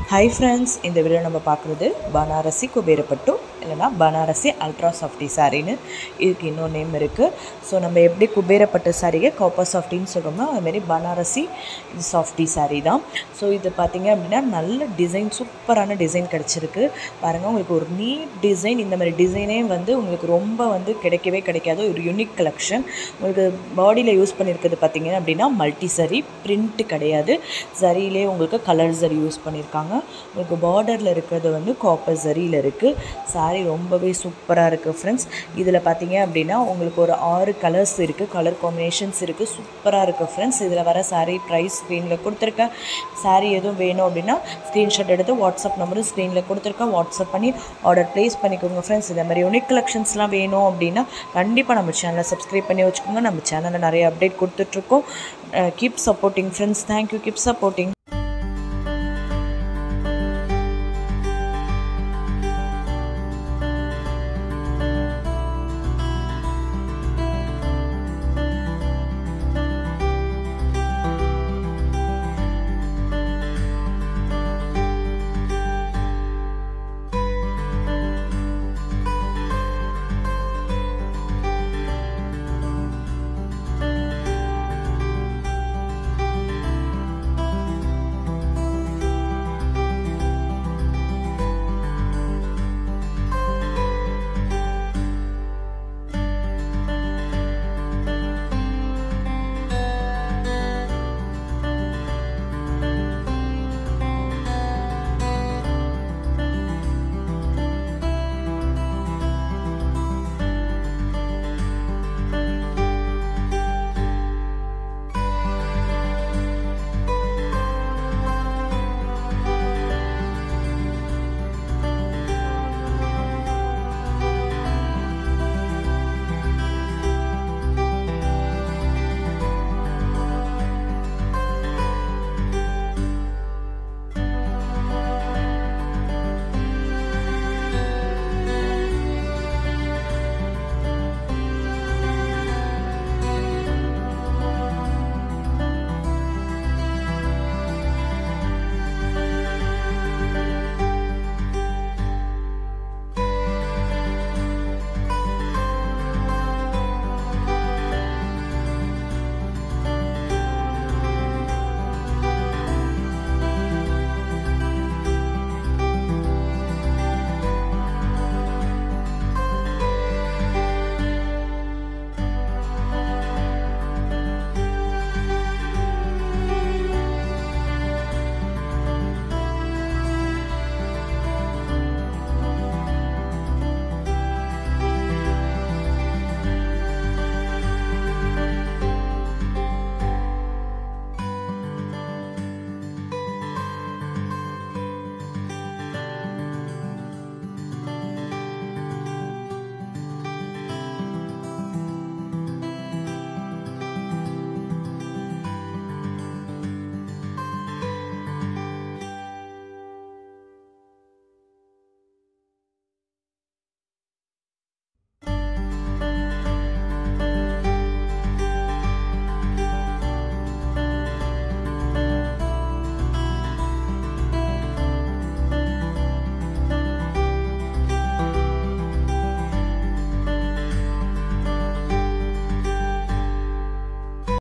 hi friends இந்த video நம்ம பார்க்குறது பனாரசி குபேரப்பட்டு இல்லைனா பனாரசி அல்ட்ரா சாஃப்டி சாரின்னு இதுக்கு இன்னொரு நேம் இருக்குது ஸோ நம்ம எப்படி குபேரப்பட்டு சாரியை காப்பர் சாஃப்டின்னு சொல்கிறோமோ அதுமாரி பனாரசி சாஃப்டி சாரி தான் ஸோ இது பார்த்தீங்க அப்படின்னா நல்ல டிசைன் சூப்பரான டிசைன் கிடச்சிருக்கு பாருங்கள் உங்களுக்கு ஒரு நீட் டிசைன் இந்த மாதிரி டிசைனே வந்து உங்களுக்கு ரொம்ப வந்து கிடைக்கவே கிடைக்காது ஒரு யூனிக் கலெக்ஷன் உங்களுக்கு பாடியில் யூஸ் பண்ணியிருக்கிறது பார்த்தீங்க அப்படின்னா மல்டி சரி பிரிண்ட் கிடையாது சரியிலே உங்களுக்கு கலர் சரி யூஸ் பண்ணியிருக்காங்க உங்களுக்கு பார்டரில் இருக்கிறது வந்து காப்பர் சரியில் இருக்குது சாரீ ரொம்பவே சூப்பராக இருக்குது ஃப்ரெண்ட்ஸ் இதில் பார்த்தீங்க அப்படின்னா உங்களுக்கு ஒரு ஆறு கலர்ஸ் இருக்குது கலர் காம்பினேஷன்ஸ் இருக்குது சூப்பராக இருக்குது ஃப்ரெண்ட்ஸ் இதில் வர சாரீ ப்ரைஸ் ஸ்க்ரீனில் கொடுத்துருக்கேன் சாரீ எதுவும் வேணும் அப்படின்னா ஸ்க்ரீன்ஷாட் எடுத்து வாட்ஸ்அப் நம்பரும் ஸ்க்ரீனில் கொடுத்துருக்கேன் வாட்ஸ்அப் பண்ணி ஆர்டர் ப்ளேஸ் பண்ணிக்கோங்க ஃப்ரெண்ட்ஸ் இந்த மாதிரி யூனிக் கலெக்ஷன்ஸ்லாம் வேணும் அப்படின்னா கண்டிப்பாக நம்ம சேனலை சப்ஸ்கிரைப் பண்ணி வச்சுக்கோங்க நம்ம சேனலில் நிறைய அப்டேட் கொடுத்துட்ருக்கோம் keep supporting friends thank you keep supporting